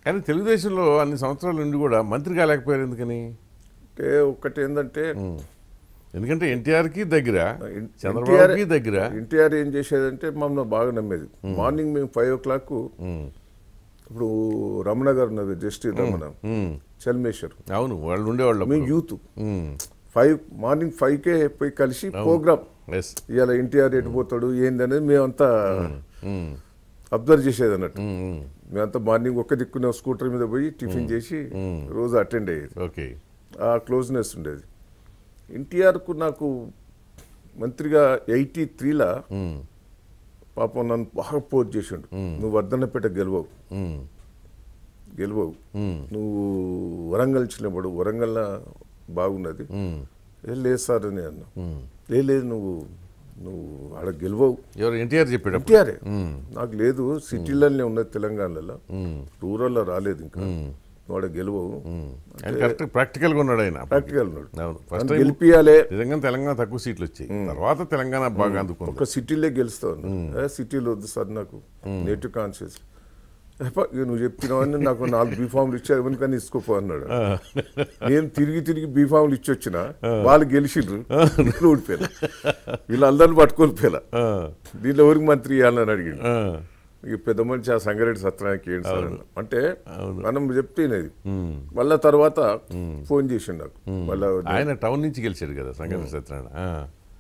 కానీ తెలుగుదేశంలో అన్ని సంవత్సరాల నుండి కూడా మంత్రి కాలేకపోయారు ఎందుకని అంటే ఒక్కటి ఏంటంటే ఎందుకంటే ఎన్టీఆర్కి దగ్గర ఎన్- చంద్రబాబుకి దగ్గర ఎన్టీఆర్ ఏం చేసేదంటే మమ్మల్ని బాగా నమ్మేది మార్నింగ్ మేము ఫైవ్ ఓ క్లాక్ ఉమ్, ఇప్పుడు రమణ గారు ఉన్నారు జస్టిస్ రమణ ఉమ్, చల్మేశ్వర్ అవును వాళ్ళు ఉండేవాళ్ళు మేము యూత్ ఫైవ్ మార్నింగ్ ఫైవ్ కే పోయి కలిసి ప్రోగ్రామ్ ఎస్ ఇవాళ ఎన్టీఆర్ ఎటు పోతాడు ఏంది అనేది మేమంతా అబ్జర్వ్ చేసేది అన్నట్టు మేమంతా మార్నింగ్ ఒక్క దిక్కున స్కూటర్ మీద పోయి టిఫిన్ చేసి రోజు అటెండ్ అయ్యేది ఓకే ఆ క్లోజ్నెస్ ఉండేది ఎన్టీఆర్కు నాకు మంత్రిగా ఎయిటీ త్రీలా పాపం నన్ను బాగా పోజ్ చేసిండు నువ్వు వర్ధన్నపేట గెలవవు గెలవవు నువ్వు వరంగల్ చిన్నప్పుడు వరంగల్ బాగున్నది ఏ లేదు సార్ అని అన్నా "లే, లేదు నువ్వు నువ్వు ఆడ గెలవవు ఎవరు ఎన్టీఆర్ చెప్పేటప్పుడు ఎన్టీఆర్ నాకు లేదు సిటీలనే ఉన్నది తెలంగాణలో రూరల్లో రాలేదు ఇంకా నువ్వు ఆడ గెలవవు ఆయన కరెక్ట్ ప్రాక్టికల్గా ఉన్నాడు ఆయన ప్రాక్టికల్ ఉన్నాడు అవును ఫస్ట్ నన్ను టైం గెలిపియాలే నిజంగా తెలంగాణ తక్కువ సీట్లు వచ్చాయి తర్వాత తెలంగాణ బాగా అందుకుంది ఒక సిటీలే గెలుస్తాను ఏ సిటీలో వద్దు సార్ నాకు నేటివ్ కాన్షియస్ నువ్వు చెప్తున్నావని నాకు నాలుగు బీఫామ్లు ఇచ్చారు ఎవరికని ఇసుకోపో అన్నాడు నేను తిరిగి తిరిగి బీఫామ్లు ఇచ్చి వచ్చిన వాళ్ళు గెలిచిండ్రు నేను ఓడిపోయినా వీళ్ళందరిని పట్టుకొని పోయినా ఆ, దీంట్లో ఎవరికి మంత్రి ఇవ్వాలని అడిగిండు ఆ, ఇక పెద్ద మనిషి ఆ సంగారెడ్డి సత్రానికి ఏంటి సార్ అన్న. అంటే మనం చెప్తేనేది మళ్ళా తర్వాత ఫోన్ చేసిండు నాకు మళ్ళా ఆయన టౌన్ నుంచి గెలిచాడు కదా సంగతి సత్యనారాయణ ఆ,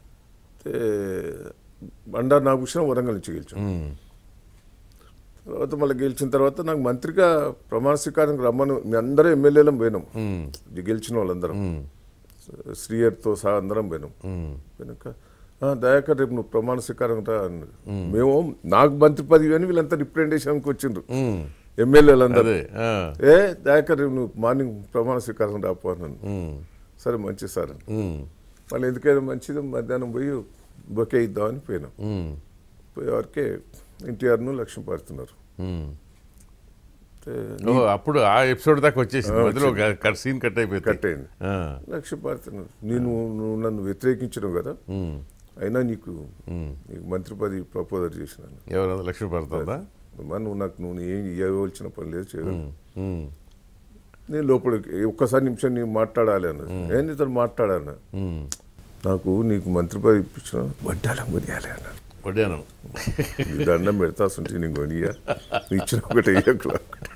బండారు నాగభూషణం వరంగల్ నుంచి గెలిచాం ఉమ్, తర్వాత మళ్ళీ గెలిచిన తర్వాత నాకు మంత్రిగా ప్రమాణ స్వీకారానికి రమ్మను మీ అందరూ ఎమ్మెల్యేలం పోయినాం ఉమ్, ఇది గెలిచిన వాళ్ళందరం ఉమ్, శ్రీయర్తో సహా అందరం పోయినాం ఉమ్, పోయినాక "ఆ, దయాకర్ రేపు నువ్వు ప్రమాణ స్వీకారం రా అన్నాడు మేము నాకు మంత్రి పదవి అని వీళ్ళంతా రిప్రజెంటేషన్కి వచ్చిండ్రు ఉమ్, ఎమ్మెల్యేలందరూ అదే ఆ, ఏ దయాకర్ రేపు నువ్వు మార్నింగ్ ప్రమాణ స్వీకారం రాపో అన్నాను ఉమ్, సరే మంచిది సార్ అని ఉమ్, మళ్ళీ ఎందుకైనా మంచిది మధ్యాహ్నం పోయి బొకే ఇద్దామని పోయినాం ఉమ్, పోయేవారికే ఎన్టీఆర్ను లక్ష్యం పాడుతున్నారు ఉమ్. ఓ, అప్పుడు ఆ ఎపిసోడ్ దాకా వచ్చేసింది మధ్యలో కట్ సీన్ కట్ అయిపోయింది కట్ అయింది ఆ, లక్ష్యం పాడుతున్నారు నేను నువ్వు నన్ను వ్యతిరేకించడం కదా ఉమ్, అయినా నీకు నీకు మంత్రి పదవి ప్రపోజల్ చేసినాను ఎవరు లక్ష్మి పడుతుందా అమ్మా, నువ్వు నాకు నువ్వు ఏం ఇవ్వవలసిన పని లేదు చేయగలను ఉమ్, నేను లోపలికి ఒక్కసారి నిమిషం నీకు మాట్లాడాలి అన్నది నేను ఇతను మాట్లాడాను ఉమ్. నాకు నీకు మంత్రి పదవి ఇప్పించిన వడ్డాలం కొనియాలి అన్నాడు వడ్డానం ఈ దండం పెడతాసుంటే నేను కొనియా నీ ఇచ్చిన ఒకటి ఇయ్యకు.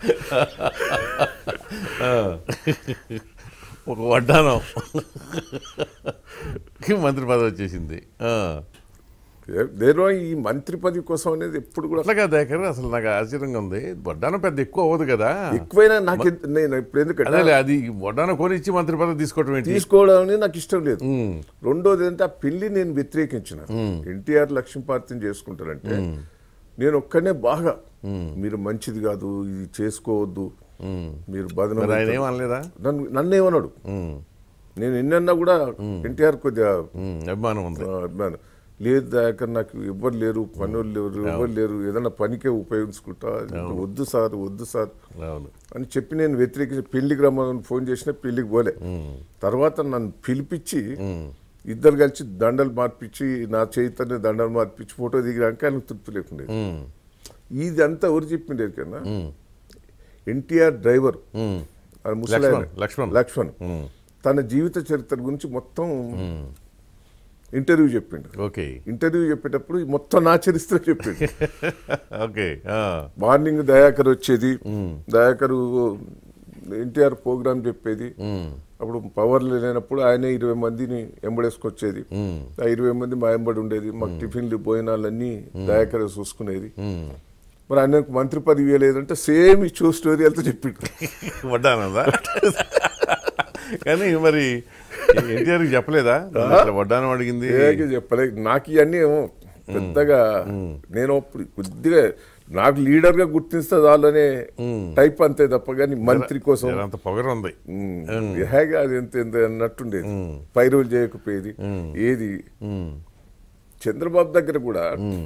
ఒక వడ్డానం మంత్రి పదవి వచ్చేసింది ఆ. నేను ఈ మంత్రి పదవి కోసం అనేది ఎప్పుడు కూడా అట్లా కాదు దగ్గర అసలు నాకు ఆశ్చర్యంగా ఉంది వడ్డానం పెద్ద ఎక్కువ అవ్వదు కదా ఎక్కువైనా నాకు ఎంత- నేను ఇప్పుడు ఎందుకంటే అదేలే అది వడ్డానం కొని ఇచ్చి మంత్రి పదవి తీసుకోవటం ఏంటి తీసుకోవడం అనేది నాకు ఇష్టం లేదు రెండోది ఏంటంటే ఆ పెళ్లి నేను వ్యతిరేకించిన ఎన్టీఆర్ లక్ష్మీపార్తిని చేసుకుంటారంటే నేను ఒక్కనే బాగా మీరు మంచిది కాదు ఇది చేసుకోవద్దు మీరు బదనం మరి ఆయన ఏమనలేదా నన్ను నన్ను ఏమన్నాడు ఉమ్, నేను ఎన్నన్నా కూడా ఎన్టీఆర్ కొద్దిగా ఉమ్, అభిమానం ఉంది ఆ, అభిమానం లేదు దాకా నాకు ఎవ్వరు లేరు పనులు లేరు ఎవరు లేరు ఏదైనా పనికే ఉపయోగించుకుంటా వద్దు సార్ వద్దు సార్ అవును అని చెప్పి నేను వ్యతిరేకించి పెళ్లికి రమ్మని ఫోన్ చేసిన పెళ్లికి పోలే తర్వాత నన్ను పిలిపించి ఇద్దరు కలిసి దండలు మార్పించి నా చేతితోనే దండలు మార్పించి ఫోటో దిగినాక ఆయనకు తృప్తి లేకుండే ఉమ్, ఇదంతా ఎవరు చెప్పిండే కన్నా ఎన్టీఆర్ డ్రైవర్ ఉమ్, ఆ ముసలాయన. లక్ష్మణ్, లక్ష్మణ్. లక్ష్మణ్ తన జీవిత చరిత్ర గురించి మొత్తం ఇంటర్వ్యూ చెప్పిండు ఓకే ఇంటర్వ్యూ చెప్పేటప్పుడు మొత్తం నా చరిత్ర చెప్పిండు ఓకే ఆ, మార్నింగ్ దయాకర్ వచ్చేది దయాకర్ ఎన్టీఆర్ ప్రోగ్రామ్ చెప్పేది ఉమ్, అప్పుడు పవర్ లేనప్పుడు ఆయనే ఇరవై మందిని ఎంబడేసుకొచ్చేది ఆ ఇరవై మంది మా ఎంబడి ఉండేది మాకు టిఫిన్లు భోజనాలన్నీ దయాకర్ చూసుకునేది ఉమ్. మరి ఆయనకు మంత్రి పదవి ఇవ్వలేదంటే సేమ్ ఈ చూ స్టోరీ అంతా చెప్పిండు వడ్డానందా కానీ మరి ఎన్టీఆర్కి చెప్పలేదా నన్ను ఇట్లా వడ్డానం అడిగింది ఏమీ చెప్పలే నాకు ఇవన్నీ ఏమో పెద్దగా నేను అప్పుడు కొద్దిగా నాకు లీడర్ గా గుర్తిస్తే చాలనే టైప్ అంతే తప్ప కానీ మంత్రి కోసం అంత పొగరు ఉంది ఉమ్, హేగా అది ఎంత ఎంత అన్నట్టుండేది పైరువులు చేయకపోయేది ఏది ఉమ్, చంద్రబాబు దగ్గర కూడా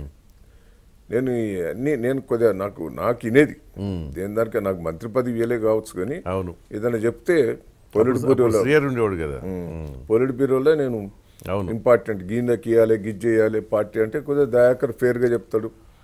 నేను ఈ అన్ని నేను కొద్దిగా నాకు నాకు వినేది దేని దానికే నాకు మంత్రి పదవి ఇవ్వలే కావచ్చు కానీ అవును ఏదైనా చెప్తే పొలిట్ బ్యూరోలో శ్రీయర్ ఉండేవాడు కదా పొలిట్ బ్యూరోలో నేను అవును ఇంపార్టెంట్ గీందకి ఇవ్వాలి గిజ్ చేయాలి పార్టీ అంటే కొద్దిగా దయాకర్ ఫేర్ గా చెప్తాడు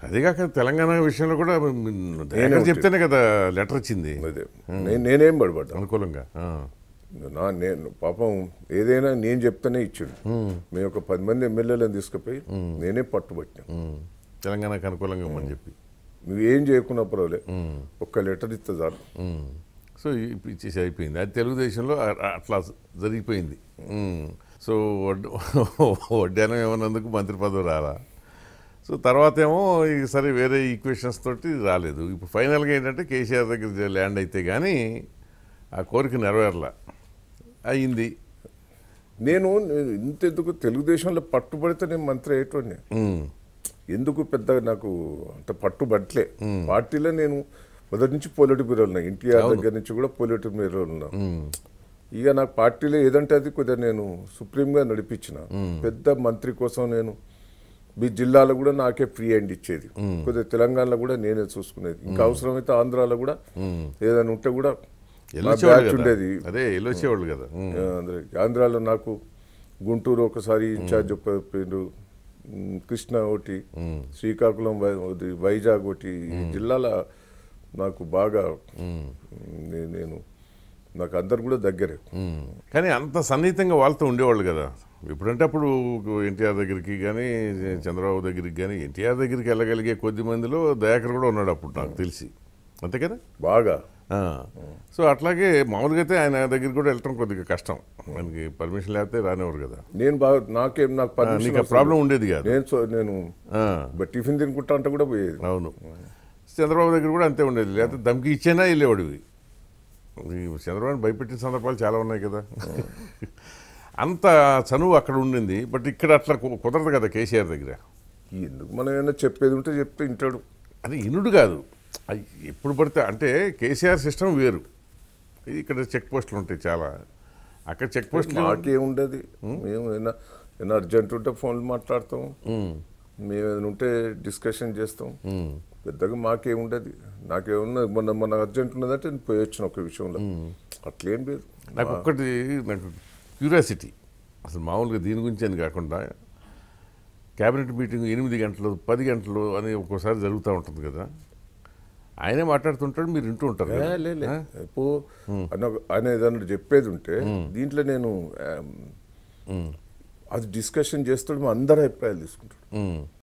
అదేగాక తెలంగాణ విషయంలో కూడా దయాకర్ చెప్తేనే కదా లెటర్ వచ్చింది అదే నేను నేనేం పడబడ్డా అనుకూలంగా ఆ. నా నేను పాపం ఏదైనా నేను చెప్తేనే ఇచ్చిండు మేము ఒక పది మంది ఎమ్మెల్యేలను తీసుకుపోయి నేనే పట్టుబట్టినా ఉమ్. తెలంగాణకు అనుకూలంగా ఇవ్వమని చెప్పి నువ్వేం చేయకున్నా పర్వాలే ఒక్క లెటర్ ఇస్తే చాలు ఉమ్. సో ఇప్పు ఇచ్చేసి అయిపోయింది అది తెలుగుదేశంలో అ- అ- అట్లా జరిగిపోయింది ఉమ్. సో వడ్ వడ్డానం ఏమన్నందుకు మంత్రి పదవి రాలా సో తర్వాత ఏమో ఇక సరే వేరే ఈక్వేషన్స్ తోటి రాలేదు ఇప్పుడు ఫైనల్గా ఏంటంటే కేసీఆర్ దగ్గర ల్యాండ్ అయితే కానీ ఆ కోరిక నెరవేరలా అయింది నేను నేను ఇంతెందుకు తెలుగుదేశంలో పట్టుబడితే నేను మంత్రి అయ్యేటోడిని ఉమ్. ఎందుకు పెద్ద నాకు అంత పట్టుబట్టలే పార్టీలో నేను మొదటి నుంచి పొలిటిక్ బ్యూరో ఉన్నా ఎన్టీఆర్ దగ్గర నుంచి కూడా పొలిటిక్ బ్యూరో ఉన్నా ఇక నాకు పార్టీలో ఏదంటే అది కొద్దిగా నేను సుప్రీంగా నడిపించిన పెద్ద మంత్రి కోసం నేను మీ జిల్లాలో కూడా నాకే ఫ్రీ హ్యాండ్ ఇచ్చేది కొద్దిగా తెలంగాణలో కూడా నేనే చూసుకునేది ఇంకా అవసరమైతే ఆంధ్రాలో కూడా ఏదైనా ఉంటే కూడా నా వెళ్ళొచ్చేవాళ్ళు బ్యాచ్ కదా ఉండేది అదే వెళ్ళొచ్చేవాళ్ళు కదా ఉమ్. ఆ, అందరికి. ఆంధ్రాలో నాకు గుంటూరు ఒకసారి ఇన్ఛార్జ్ చెప్పిండు ఉమ్, కృష్ణ ఒకటి శ్రీకాకుళం వై- ఒకటి, వైజాగ్ ఒకటి ఈ జిల్లాల నాకు బాగా నే- నేను నాకు అందరు కూడా దగ్గరే ఉమ్. కానీ అంత సన్నిహితంగా వాళ్ళతో ఉండేవాళ్ళు కదా ఎప్పుడంటే అప్పుడు ఎన్టీఆర్ దగ్గరికి కానీ చంద్రబాబు దగ్గరికి కానీ ఎన్టీఆర్ దగ్గరికి వెళ్ళగలిగే కొద్ది మందిలో దయాకర్ కూడా ఉన్నాడు అప్పుడు నాకు తెలిసి అంతే కదా బాగా ఆ. సో అట్లాగే మామూలుగా అయితే ఆయన దగ్గరికి కూడా వెళ్ళటం కొద్దిగా కష్టం మనకి పర్మిషన్ లేకపోతే రానివ్వరు కదా నేను బాగా నాకేం నాకు ఆ, పర్మిషన్ నీకు ఆ ప్రాబ్లం ఉండేది కాదు నేను సో- నేను ఆ, బట్ టిఫిన్ తినుకుంటా అంటే కూడా పోయేది అవును చంద్రబాబు దగ్గర కూడా అంతే ఉండేది లేకపోతే దమ్కి ఇచ్చేనా వెళ్ళేవాడివి ఈ చంద్రబాబు భయపెట్టిన సందర్భాలు చాలా ఉన్నాయి కదా అంత చనువు అక్కడ ఉండింది బట్ ఇక్కడ అట్లా కు- కుదరదు కదా కేసీఆర్ దగ్గర ఎందుకు మనం ఏమైనా చెప్పేది ఉంటే చెప్తే వింటాడు అది ఇనుడు కాదు అది ఎప్పుడు పడితే అంటే కేసీఆర్ సిస్టమ్ వేరు ఇది ఇక్కడ చెక్ పోస్టులు ఉంటాయి చాలా అక్కడ చెక్ పోస్టులు మాకేముండదు మేము ఏమైనా ఏమైనా అర్జెంట్ ఉంటే ఫోన్లు మాట్లాడతాం మేము ఏమైనా ఉంటే డిస్కషన్ చేస్తాం పెద్దగా మాకేముండదు నాకేమన్నా మొన్న మన అర్జెంట్ ఉన్నదంటే నేను పోయి వచ్చిన ఒక విషయంలో అట్లేం లేదు నాకు ఒక్కటి నాకు క్యూరియాసిటీ అసలు మామూలుగా దీని గురించి అని కాకుండా క్యాబినెట్ మీటింగ్ ఎనిమిది గంటలు పది గంటలు అని ఒక్కోసారి జరుగుతూ ఉంటుంది కదా ఆయనే మాట్లాడుతుంటాడు మీరు వింటూ ఉంటారు ఏ, కదా? లే, లే. ఎప్పుడు ఆయన ఆయన ఏదన్నా చెప్పేది ఉంటే దీంట్లో నేను ఆమ్, అది డిస్కషన్ చేస్తాడు మా అందరి అభిప్రాయాలు తీసుకుంటాడు ఉమ్.